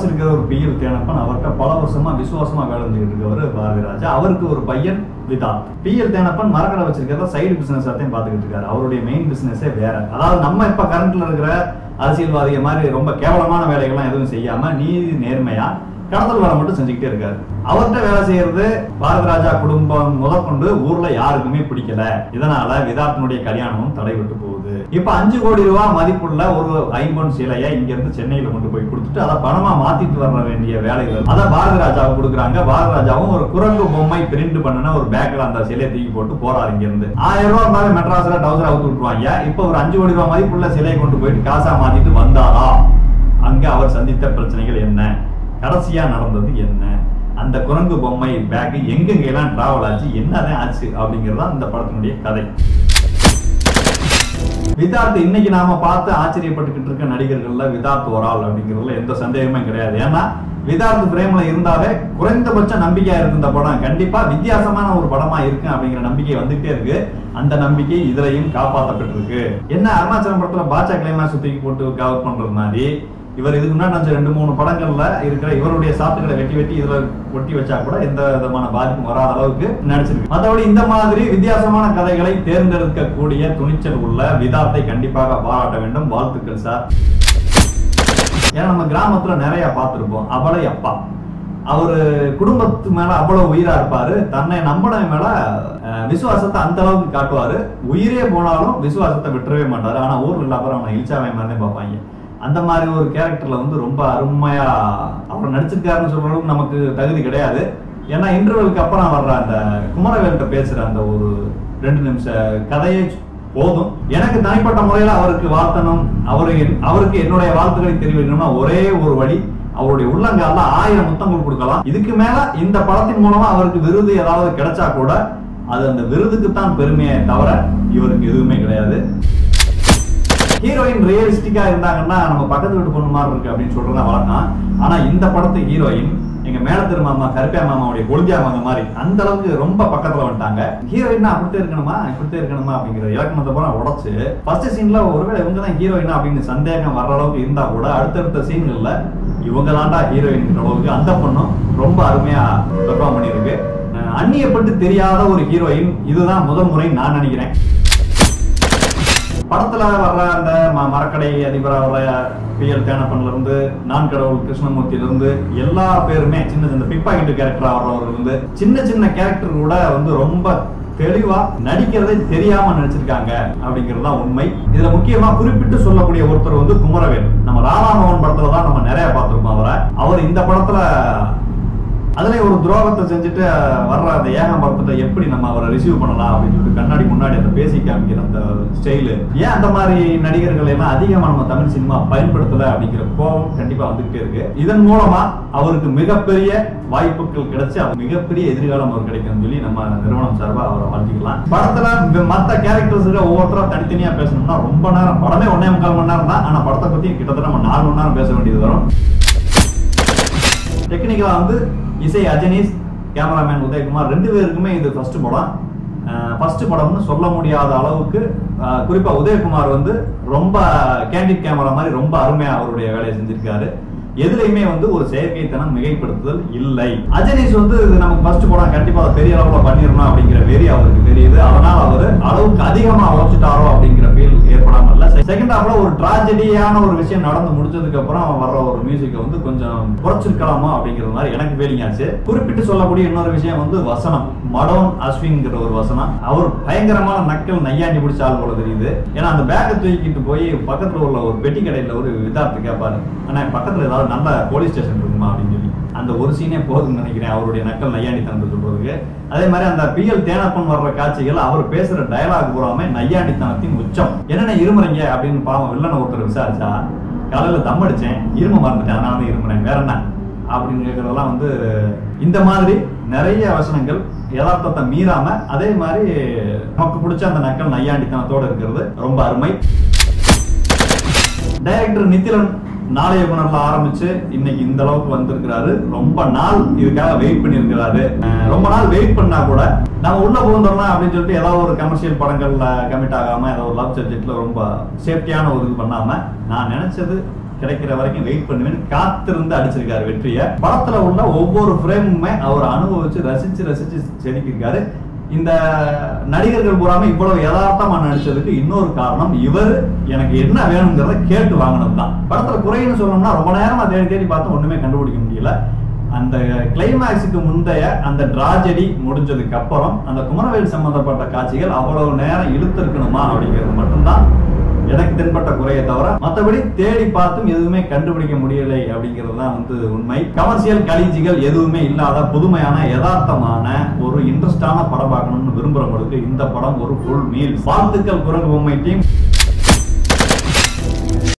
வச்சிருக்கிற ஒரு பிஎல் தேனப்பன் அவர்கிட்ட பல வருஷமா விசுவாசமா வேலை செஞ்சுட்டு இருக்கவர் பாரதி ராஜா அவருக்கு ஒரு பையன் விதாத் பிஎல் தேனப்பன் மரக்கடை வச்சிருக்கிறத சைடு பிசினஸ் ஆத்தையும் பார்த்துக்கிட்டு இருக்காரு அவருடைய மெயின் பிசினஸே வேற அதாவது நம்ம இப்ப கரண்ட்ல இருக்கிற அரசியல்வாதிக மாதிரி ரொம்ப கேவலமான வேலைகள்லாம் எதுவும் செய்யாம நீதி நேர்மையா கடத்தல் வேலை மட்டும் செஞ்சுக்கிட்டே இருக்காரு அவர்கிட்ட வேலை செய்யறது பாரத ராஜா குடும்பம் முதற்கொண்டு ஊர்ல யாருக்குமே பிடிக்கல இதனால விதாத்தினுடைய கல்யாணமும் தடைபட்டு போகுது இப்ப அஞ்சு கோடி ரூபாய் மதிப்புள்ள ஒரு ஐம்பொன் சிலையை இங்க இருந்து சென்னையில கொண்டு போய் கொடுத்துட்டு அதை பணமா மாத்திட்டு வர வேண்டிய வேலைகள் அதை பாரத ராஜாவுக்கு கொடுக்குறாங்க பாரத ராஜாவும் ஒரு குரங்கு பொம்மை பிரிண்ட் பண்ணின ஒரு பேக்ல அந்த சிலையை தூக்கி போட்டு போறாரு இங்க இருந்து ஆயிரம் ரூபாய் இருந்தாலும் மெட்ராஸ்ல டவுசர் அவுத்து விட்டுருவாங்க இப்ப ஒரு அஞ்சு கோடி ரூபாய் மதிப்புள்ள சிலையை கொண்டு போயிட்டு காசா மாத்திட்டு வந்தாரா அங்க அவர் சந்தித்த பிரச்சனைகள் என்ன கடைசியா நடந்தது என்ன அந்த குரங்கு பொம்மை பேக் எங்கெங்கெல்லாம் டிராவல் ஆச்சு என்னதான் ஆச்சு அப்படிங்கறது தான் இந்த படத்தினுடைய கதை விதார்த் இன்னைக்கு நாம பார்த்து ஆச்சரியப்பட்டுக்கிட்டு இருக்க நடிகர்கள்ல விதார்த் ஒரு ஆள் அப்படிங்கிறதுல எந்த சந்தேகமே கிடையாது ஏன்னா விதார்த் பிரேம்ல இருந்தாலே குறைந்தபட்ச நம்பிக்கையா இருக்கு இந்த படம் கண்டிப்பா வித்தியாசமான ஒரு படமா இருக்கு அப்படிங்கிற நம்பிக்கை வந்துட்டே இருக்கு அந்த நம்பிக்கை இதுலயும் காப்பாற்றப்பட்டிருக்கு என்ன அருணாச்சலம் படத்துல பாச்சா கிளைமாஸ் தூக்கி போட்டு கவர் பண்றது மாதிரி இவர் இதுக்கு முன்னாடி நடிச்ச ரெண்டு மூணு படங்கள்ல இருக்கிற இவருடைய சாத்துக்களை வெட்டி வெட்டி இதுல ஒட்டி வச்சா கூட எந்த விதமான பாதிப்பும் வராத அளவுக்கு நடிச்சிருக்கு மற்றபடி இந்த மாதிரி வித்தியாசமான கதைகளை தேர்ந்தெடுக்கக்கூடிய துணிச்சல் உள்ள விதாத்தை கண்டிப்பாக பாராட்ட வேண்டும் வாழ்த்துக்கள் சார் ஏன்னா நம்ம கிராமத்துல நிறைய பார்த்திருப்போம் அவளை அப்பா அவரு குடும்பத்து மேல அவ்வளவு உயிரா இருப்பாரு தன்னை நம்பினவன் மேல அஹ், விசுவாசத்தை அந்த அளவுக்கு காட்டுவாரு உயிரே போனாலும் விசுவாசத்தை விட்டுறவே மாட்டாரு ஆனா ஊர்ல இல்ல அப்புறம் அவனை இழிச்சாவே மாதிரி பார்ப்பாங்க அந்த மாதிரி ஒரு கேரக்டர்ல வந்து ரொம்ப அருமையா அவர் நடிச்சிருக்காருன்னு சொல்ற அளவுக்கு நமக்கு தகுதி கிடையாது ஏன்னா இன்டர்வலுக்கு அப்புறம் வர்ற அந்த குமரவேல்கிட்ட பேசுற அந்த ஒரு ரெண்டு நிமிஷ கதையே போதும் எனக்கு தனிப்பட்ட முறையில அவருக்கு வாழ்த்தணும் அவரு அவருக்கு என்னுடைய வாழ்த்துக்களை தெரிவிக்கணும்னா ஒரே ஒரு வழி அவருடைய உள்ளங்கால ஆயிரம் முத்தங்கள் கொடுக்கலாம் இதுக்கு மேல இந்த படத்தின் மூலமா அவருக்கு விருது ஏதாவது கிடைச்சா கூட அது அந்த விருதுக்கு தான் பெருமையே தவிர இவருக்கு எதுவுமே கிடையாது ஹீரோயின் ரியலிஸ்டிக்கா இருந்தாங்கன்னா நம்ம பக்கத்து வீட்டு பொண்ணு மாதிரி இருக்கு அப்படின்னு சொல்றதா வழக்கம் ஆனா இந்த படத்து ஹீரோயின் எங்க மேலத்திரு மாமா கருப்பியா மாமாவுடைய கொழுந்தியா மாமா மாதிரி அந்த அளவுக்கு ரொம்ப பக்கத்துல வந்துட்டாங்க ஹீரோயினா அப்படித்தான் இருக்கணுமா இப்படித்தான் இருக்கணுமா அப்படிங்கிற இலக்கணத்தை பூரா உடைச்சு ஃபர்ஸ்ட் சீன்ல ஒருவேளை இவங்க தான் ஹீரோயினா அப்படின்னு சந்தேகம் வர்ற அளவுக்கு இருந்தா கூட அடுத்தடுத்த சீன்கள்ல இவங்க தான்டா ஹீரோயின் அளவுக்கு அந்த பொண்ணும் ரொம்ப அருமையா பெர்ஃபார்ம் பண்ணியிருக்கு அஹ் அந்நியப்பட்டு தெரியாத ஒரு ஹீரோயின் இதுதான் முதல் முறை நான் நினைக்கிறேன் படத்துல வர்ற அந்த ம- மரக்கடை அதிபரா வர்ற பி எல் தேனப்பன்ல இருந்து நான் கடவுள் கிருஷ்ணமூர்த்தியில இருந்து எல்லா பேருமே சின்ன சின்ன பிப்பாக்கெட்டு கேரக்டரா வர்றவர்கள் இருந்து சின்ன சின்ன கேரக்டர் கூட வந்து ரொம்ப தெளிவா நடிக்கிறதே தெரியாம நடிச்சிருக்காங்க அப்படிங்கிறது தான் உண்மை இதுல முக்கியமா குறிப்பிட்டு சொல்லக்கூடிய ஒருத்தர் வந்து குமரவேல் நம்ம ராதாமோகன் படத்துல தான் நம்ம நிறைய பார்த்திருப்போம் அவரை அவர் இந்த படத்துல அதுல ஒரு துரோகத்தை செஞ்சுட்டு அஹ், வர்ற அந்த ஏகாம்பரத்தை எப்படி நம்ம அவரை ரிசீவ் பண்ணலாம் அப்படின்னு சொல்லிட்டு கண்ணாடி முன்னாடி அந்த பேசி காமிக்கிற அந்த ஸ்டைலு ஏன் அந்த மாதிரி நடிகர்கள் எல்லாம் அதிகமா நம்ம தமிழ் சினிமா பயன்படுத்தல அப்படிங்கிற கோபம் கண்டிப்பா வந்துகிட்டே இருக்கு இதன் மூலமா அவருக்கு மிகப்பெரிய வாய்ப்புகள் கிடைச்சு அவர் மிகப்பெரிய எதிர்காலம் அவர் கிடைக்கும்னு சொல்லி நம்ம நிறுவனம் சார்பா அவரை வாழ்த்திக்கலாம் படத்துல ம- மத்த கேரக்டர்ஸ் ஒவ்வொருத்தரா தனித்தனியா பேசணும்னா ரொம்ப நேரம் படமே ஒன்னே முக்கால் மணி நேரம் தான் ஆனா படத்தை பத்தி கிட்டத்தட்ட நம்ம நாலு மணி நேரம் பேச வேண்டியது வரும் டெக்னிக்கலா வந்து இசை அஜனீஷ் கேமராமேன் உதயகுமார் ரெண்டு பேருக்குமே இது ஃபர்ஸ்ட் படம் ஃபர்ஸ்ட் படம்னு சொல்ல முடியாத அளவுக்கு அஹ், குறிப்பா உதயகுமார் வந்து ரொம்ப கேண்டிட் கேமரா மாதிரி ரொம்ப அருமையா அவருடைய வேலையை செஞ்சிருக்காரு எதுலையுமே வந்து ஒரு செயற்கைத்தனம் மிகைப்படுத்துதல் இல்லை அஜனீஷ் வந்து இது நமக்கு ஃபர்ஸ்ட் படம் கண்டிப்பா அதை பெரிய அளவுல பண்ணிடணும் அப்படிங்கிற வெறி அவருக்கு தெரியுது அதனால அவரு அளவுக்கு அதிகமா உழைச்சிட்டாரோ அப்படிங்கிற ஃபீல் ஏற்படாம இல்ல செகண்ட் ஹாஃப்ல ஒரு டிராஜடியான ஒரு விஷயம் நடந்து முடிஞ்சதுக்கு அப்புறம் வர்ற ஒரு மியூசிக்கை வந்து கொஞ்சம் குறைச்சிருக்கலாமோ அப்படிங்கிற மாதிரி எனக்கு ஃபீலிங் ஆச்சு குறிப்பிட்டு சொல்லக்கூடிய இன்னொரு விஷயம் வந்து வசனம் மடோன் அஸ்வின்ங்கிற ஒரு வசனம் அவர் பயங்கரமான நக்கல் நையாண்டி பிடிச்ச ஆள் போல தெரியுது ஏன்னா அந்த பேக்கை தூக்கிட்டு போய் பக்கத்துல உள்ள ஒரு பெட்டி கடையில ஒரு விதார்த்து கேட்பாரு ஆனா பக்கத்துல ஏதாவது நல்ல போலீஸ் ஸ்டேஷன் இருக்குமா அப்படின்னு சொல்லி அந்த ஒரு சீனே போதும்னு நினைக்கிறேன் அவருடைய நக்கல் நையாண்டி தனத்தை சொல்றதுக்கு அதே மாதிரி அந்த பிஎல் தேனப்பன் வர்ற காட்சிகள் அவர் பேசுற டயலாக் பூராமே நையாண்டித்தனத்தின் உச்சம் என்னென்ன இருமுறீங்க அப்படின்னு பாவம் வில்லனை ஒருத்தர் விசாரிச்சா காலையில தம் அடிச்சேன் இரும மறந்துட்டேன் அதனால தான் இருமுறேன் வேற என்ன அப்படின்னு கேட்கறதெல்லாம் வந்து இந்த மாதிரி நிறைய வசனங்கள் யதார்த்தத்தை மீறாம அதே மாதிரி நமக்கு பிடிச்ச அந்த நக்கல் நையாண்டித்தனத்தோட இருக்கிறது ரொம்ப அருமை டைரக்டர் நித்திலன் நாளை இயக்குனர்ல ஆரம்பிச்சு இன்னைக்கு இந்த அளவுக்கு வந்திருக்கிறாரு ரொம்ப நாள் இதுக்காக வெயிட் பண்ணியிருக்கிறாரு அஹ் ரொம்ப நாள் வெயிட் பண்ணா கூட நம்ம உள்ள புகுந்தோம்னா அப்படின்னு சொல்லிட்டு ஏதாவது ஒரு கமர்ஷியல் படங்கள்ல கமிட் ஆகாம ஏதாவது ஒரு லவ் சப்ஜெக்ட்ல ரொம்ப சேஃப்டியான ஒரு இது பண்ணாம நான் நினைச்சது கிடைக்கிற வரைக்கும் வெயிட் பண்ணுவேன் காத்திருந்து அடிச்சிருக்காரு வெற்றியை படத்துல உள்ள ஒவ்வொரு ஃப்ரேமுமே அவர் அனுபவிச்சு ரசிச்சு ரசிச்சு செதுக்கியிருக்காரு இந்த நடிகர்கள் பூராம இவ்வளவு யதார்த்தமா நடிச்சதுக்கு இன்னொரு காரணம் இவர் எனக்கு என்ன வேணுங்கிறத கேட்டு வாங்கினது தான் படத்துல குறைன்னு சொல்லணும்னா ரொம்ப நேரமா தேடி தேடி பார்த்து ஒண்ணுமே கண்டுபிடிக்க முடியல அந்த கிளைமேக்ஸுக்கு முந்தைய அந்த டிராஜடி முடிஞ்சதுக்கு அப்புறம் அந்த குமரவேல் சம்பந்தப்பட்ட காட்சிகள் அவ்வளவு நேரம் இழுத்திருக்கணுமா அப்படிங்கிறது மட்டும்தான் எனக்கு தென்பட்ட குறையை தவிர மற்றபடி தேடி பார்த்தும் எதுவுமே கண்டுபிடிக்க முடியலை அப்படிங்கிறது தான் வந்து உண்மை கமர்ஷியல் கலிஜிகள் எதுவுமே இல்லாத புதுமையான யதார்த்தமான ஒரு இன்ட்ரெஸ்டான படம் பார்க்கணும்னு விரும்புறவங்களுக்கு இந்த படம் ஒரு ஃபுல் மீல் வாழ்த்துக்கள் குரங்கு பொம்மை டீம்